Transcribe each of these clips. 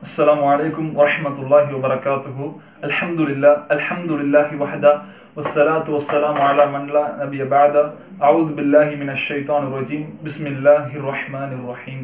السلام عليكم ورحمة الله وبركاته الحمد لله الحمد لله وحده والصلاة والسلام على من لا نبي بعد أعوذ بالله من الشيطان الرجيم بسم الله الرحمن الرحيم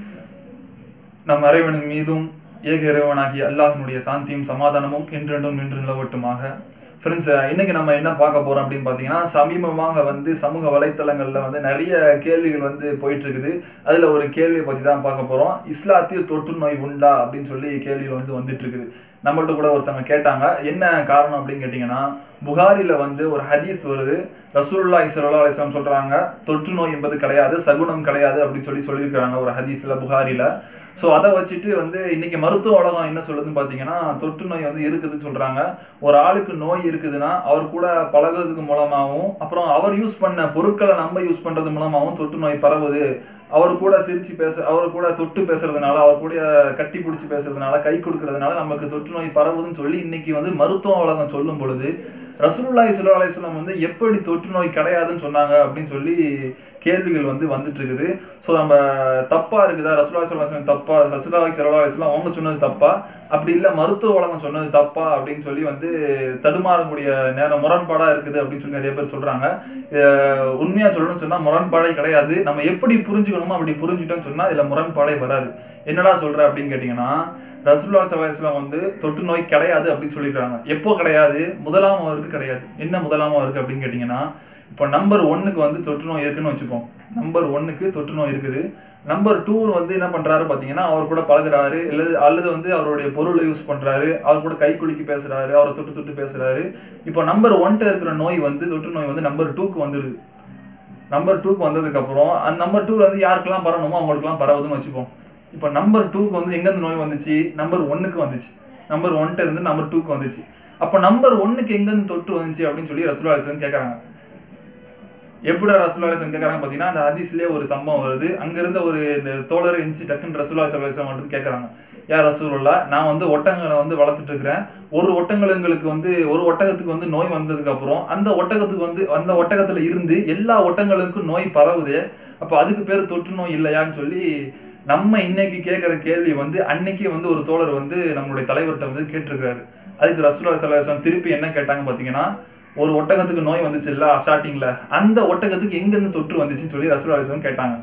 நம் இறைவனின் மீதும் ஏக இறைவனாகிய அல்லாஹினுடைய சாந்தியும் சமாதானமும் என்றென்றும் நின்று நிலவட்டுமாக ஃப்ரெண்ட்ஸ் இன்னைக்கு நம்ம என்ன பார்க்க போறோம் அப்படின்னு பார்த்தீங்கன்னா சமீபமாக வந்து சமூக வலைத்தளங்கள்ல வந்து நிறைய கேள்விகள் வந்து போயிட்டு இருக்குது அதுல ஒரு கேள்வியை பத்தி தான் பார்க்க போறோம் இஸ்லாத்தில் தொற்று நோய் உண்டா அப்படின்னு சொல்லி கேள்விகள் வந்து வந்துட்டு இருக்குது நம்மள்ட்ட கூட ஒருத்தவங்க கேட்டாங்க என்ன காரணம் அப்படின்னு கேட்டிங்கன்னா புகாரில வந்து ஒரு ஹதீஸ் வருது ரசூல்லா இஸ்லா அலிஸ்லாம் சொல்றாங்க தொற்று நோய் என்பது கிடையாது சகுனம் கிடையாது அப்படின்னு சொல்லி சொல்லியிருக்கிறாங்க ஒரு ஹதீஸ்ல புகாரில ஸோ அதை வச்சுட்டு வந்து இன்னைக்கு மருத்துவ உலகம் என்ன சொல்லுதுன்னு பார்த்தீங்கன்னா தொற்று நோய் வந்து இருக்குதுன்னு சொல்றாங்க ஒரு ஆளுக்கு நோய் இருக்குதுன்னா அவர் கூட பழகுறதுக்கு மூலமாகவும் அப்புறம் அவர் யூஸ் பண்ண பொருட்களை நம்ம யூஸ் பண்றது மூலமாகவும் தொற்று நோய் பரவுது அவர் கூட சிரிச்சு பேச அவர் கூட தொட்டு பேசுறதுனால அவர் கூட கட்டி பிடிச்சி பேசுறதுனால கை கொடுக்கறதுனால நமக்கு தொற்று நோய் பரவுதுன்னு சொல்லி இன்னைக்கு வந்து மருத்துவ உலகம் சொல்லும் பொழுது ரசூலுல்லாஹி ஸல்லல்லாஹு அலைஹி வஸல்லம் வந்து எப்படி தொற்று நோய் கிடையாதுன்னு சொன்னாங்க அப்படின்னு சொல்லி கேள்விகள் வந்து வந்துட்டு இருக்குது ஸோ நம்ம தப்பா இருக்குதா ரசூலுல்லாஹி ஸல்லல்லாஹு அலைஹி வஸல்லம் தப்பா ரசூலுல்லாஹி ஸல்லல்லாஹு அலைஹி வஸல்லம் அவங்க சொன்னது தப்பா அப்படி இல்லை மருத்துவ உலகம் சொன்னது தப்பா அப்படின்னு சொல்லி வந்து தடுமாறக்கூடிய நேரம் முரண்பாடா இருக்குது அப்படின்னு சொல்லி நிறைய பேர் சொல்றாங்க அஹ் உண்மையா சொல்லணும்னு சொன்னா முரண்பாடே கிடையாது நம்ம எப்படி புரிஞ்சுக்கணுமோ அப்படி புரிஞ்சுட்டோம்னு சொன்னா இதுல முரண்பாடே வராது என்னடா சொல்ற அப்படின்னு கேட்டீங்கன்னா ரசூல்லா சலாஹ்லாம் வந்து தொற்று நோய் கிடையாது அப்படின்னு சொல்லியிருக்காங்க எப்போ கிடையாது முதலாம் அவருக்கு கிடையாது என்ன முதலாம் அவருக்கு அப்படின்னு கேட்டீங்கன்னா இப்போ நம்பர் ஒன்னுக்கு வந்து தொற்று நோய் இருக்குன்னு வச்சுப்போம் நம்பர் ஒன்னுக்கு தொற்று நோய் இருக்குது நம்பர் டூ வந்து என்ன பண்றாரு பாத்தீங்கன்னா அவர் கூட பழகுறாரு அல்லது அல்லது வந்து அவருடைய பொருளை யூஸ் பண்றாரு அவர் கூட கை குலுக்கி பேசுறாரு அவரை தொட்டு தொட்டு பேசுறாரு இப்போ நம்பர் ஒன்ட்ட இருக்கிற நோய் வந்து தொற்று நோய் வந்து நம்பர் டூக்கு வந்துருது நம்பர் டூக்கு வந்ததுக்கு அப்புறம் அந்த நம்பர் டூ வந்து யாருக்கெல்லாம் பரவணுமோ அவங்களுக்குலாம் பரவுதுன்னு வச்சுப்போம் இப்போ நம்பர் டூக்கு வந்து எங்கேருந்து நோய் வந்துச்சு நம்பர் ஒன்னுக்கு வந்துச்சு நம்பர் ஒன்ட்ட இருந்து நம்பர் டூக்கு வந்துச்சு அப்போ நம்பர் ஒன்னுக்கு எங்கேருந்து தொற்று வந்துச்சு அப்படின்னு சொல்லி ரசூலா அலிஸ்லாம் கேட்கறாங்க எப்படி ரசூலா அலிஸ்லாம் கேட்கறாங்க பார்த்தீங்கன்னா அந்த ஹதீஸ்லேயே ஒரு சம்பவம் வருது அங்க இருந்த ஒரு இந்த தோழர் எந்திச்சு டக்குன்னு ரசூலா அலிஸ்லாம் வந்து கேட்கறாங்க யார் ரசூலுல்லா நான் வந்து ஒட்டகங்களை வந்து வளர்த்துட்டு இருக்கிறேன் ஒரு ஒட்டகங்களுக்கு வந்து ஒரு ஒட்டகத்துக்கு வந்து நோய் வந்ததுக்கு அப்புறம் அந்த ஒட்டகத்துக்கு வந்து அந்த ஒட்டகத்துல இருந்து எல்லா ஒட்டகங்களுக்கும் நோய் பரவுது அப்ப அதுக்கு பேர் தொற்று நோய் இல்லையான்னு சொல்லி நம்ம இன்னைக்கு கேட்கிற கேள்வி வந்து அன்னைக்கு வந்து ஒரு தோழர் வந்து நம்மளுடைய தலைவர்கிட்ட வந்து கேட்டிருக்காரு அதுக்கு ரசூலா சலாஹம் திருப்பி என்ன கேட்டாங்க பாத்தீங்கன்னா ஒரு ஒட்டகத்துக்கு நோய் வந்துச்சு இல்ல ஸ்டார்டிங்ல அந்த ஒட்டகத்துக்கு எங்க இருந்து தொற்று வந்துச்சுன்னு சொல்லி ரசூலா அலிஸ்லாம் கேட்டாங்க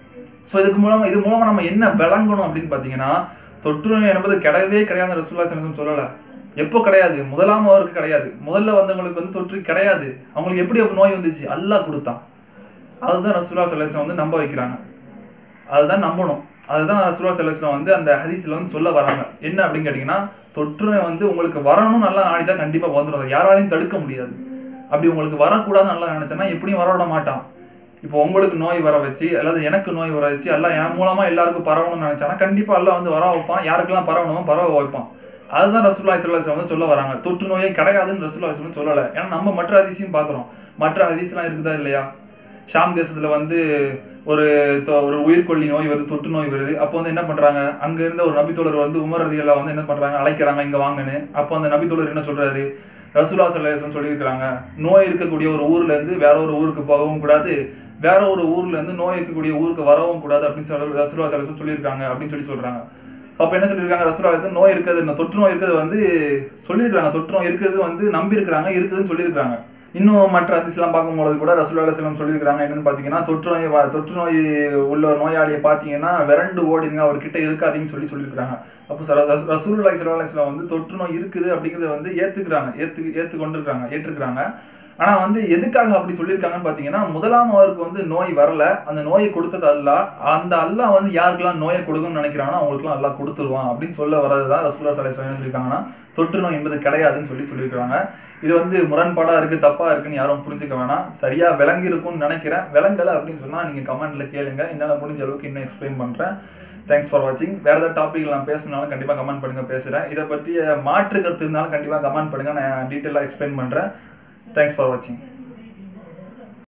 ஸோ இதுக்கு மூலமா இது மூலமா நம்ம என்ன விளங்கணும் அப்படின்னு பாத்தீங்கன்னா தொற்று நோய் என்பது கிடையவே கிடையாது ரசூல்லா சலம் சொல்லல எப்போ கிடையாது முதலாம் அவருக்கு கிடையாது முதல்ல வந்தவங்களுக்கு வந்து தொற்று கிடையாது அவங்களுக்கு எப்படி அப்ப நோய் வந்துச்சு அல்லாஹ் கொடுத்தான் அதுதான் ரசூல்லா சலேசம் வந்து நம்ப வைக்கிறாங்க அதுதான் நம்பணும் அதுதான் ரசூல்லா சலேசம் வந்து அந்த ஹதீஸ்ல வந்து சொல்ல வராங்க என்ன அப்படின்னு கேட்டீங்கன்னா தொற்று நோய் வந்து உங்களுக்கு வரணும் நல்லா நாடிட்டா கண்டிப்பா வந்துடும் அதை யாராலையும் தடுக்க முடியாது அப்படி உங்களுக்கு வரக்கூடாதுன்னு நல்லா நினைச்சேன்னா எப்படியும் வர விட மாட்டான் இப்போ உங்களுக்கு நோய் வர வச்சு அல்லது எனக்கு நோய் வர வச்சு எல்லாம் என் மூலமா எல்லாருக்கும் பரவணும்னு நினைச்சானா கண்டிப்பா எல்லாம் வந்து வர வைப்பான் யாருக்கெல்லாம் பரவணுமோ பரவ வைப்பான் அதுதான் ரசூல்லா இஸ்லாம் வந்து சொல்ல வராங்க தொற்று நோயே கிடையாதுன்னு ரசூல்லா இஸ்லாம் சொல்லலை ஏன்னா நம்ம மற்ற அதிசயம் பார்க்குறோம் மற்ற அதிசயம்லாம் இருக்குதா இல்லையா ஷாம் தேசத்துல வந்து ஒரு ஒரு உயிர்கொல்லி நோய் வருது தொற்று நோய் வருது அப்போ வந்து என்ன பண்றாங்க அங்க இருந்த ஒரு நபித்தோழர் வந்து உமர் ரதியெல்லாம் வந்து என்ன பண்றாங்க அழைக்கிறாங்க இங்க வாங்கன்னு அப்போ அந்த நபித்தோழர் என்ன சொல்றாரு ரசூலா சல்லாசம் சொல்லியிருக்கிறாங்க நோய் இருக்கக்கூடிய ஒரு ஊர்ல இருந்து வேற ஒரு ஊருக்கு போகவும் கூடாது வேற ஒரு ஊர்ல இருந்து நோய் இருக்கக்கூடிய ஊருக்கு வரவும் கூடாது அப்படின்னு சொல்லி ரசூலா சலாசம் சொல்லியிருக்காங்க அப்படின்னு சொல்லி சொல்றாங்க அப்ப என்ன சொல்லியிருக்காங்க ரசூலா அலிசன் நோய் இருக்கிறது தொற்று நோய் இருக்கிறது வந்து சொல்லியிருக்காங்க தொற்று நோய் இருக்கிறது வந்து நம்பி இருக்கிறாங்க இருக்குதுன்னு சொல்லியிருக்காங்க இன்னும் மற்ற அதிசலாம் பார்க்கும்போது கூட ரசூல் அலுவலம் சொல்லியிருக்காங்க என்னன்னு பார்த்தீங்கன்னா தொற்று நோய் தொற்று நோய் உள்ள ஒரு நோயாளியை பார்த்தீங்கன்னா விரண்டு ஓடிங்க அவர்கிட்ட இருக்காதீங்கன்னு சொல்லி சொல்லியிருக்காங்க அப்போ ரசூல் அலி அலுவலாம் வந்து தொற்று நோய் இருக்குது அப்படிங்கிறத வந்து ஏற்றுக்கிறாங்க ஏற்று ஏற்று கொண்டிருக்காங்க ஏற்றுக்கிறாங்க ஆனா வந்து எதுக்காக அப்படி சொல்லியிருக்காங்கன்னு பாத்தீங்கன்னா முதலாம் அவருக்கு வந்து நோய் வரல அந்த நோயை கொடுத்தது அல்ல அந்த அல்லா வந்து யாருக்கெல்லாம் நோயை கொடுக்கணும்னு நினைக்கிறாங்கன்னா அவங்களுக்குலாம் அல்லா கொடுத்துருவான் அப்படின்னு சொல்ல வரதுதான் ரசூல்லா சலை சொல்லியிருக்காங்கன்னா தொற்று நோய் என்பது கிடையாதுன்னு சொல்லி சொல்லியிருக்காங்க இது வந்து முரண்பாடா இருக்கு தப்பா இருக்குன்னு யாரும் புரிஞ்சுக்க வேணாம் சரியா விளங்கி இருக்கும்னு நினைக்கிறேன் விளங்கலை அப்படின்னு சொன்னா நீங்க கமெண்ட்ல கேளுங்க என்னால முடிஞ்ச அளவுக்கு இன்னும் எக்ஸ்பிளைன் பண்றேன் தேங்க்ஸ் ஃபார் வாட்சிங் வேற ஏதாவது டாபிக் நான் பேசினாலும் கண்டிப்பாக கமெண்ட் பண்ணுங்க பேசுகிறேன் இதை பற்றிய மாற்று கருத்து இருந்தாலும் கண்டிப்பாக கமெண்ட் பண்ணுங்க நான் டீட்டெயிலாக எக்ஸ்பிளைன் பண்ணுறேன் தேங்க்ஸ் ஃபார் வாட்சிங்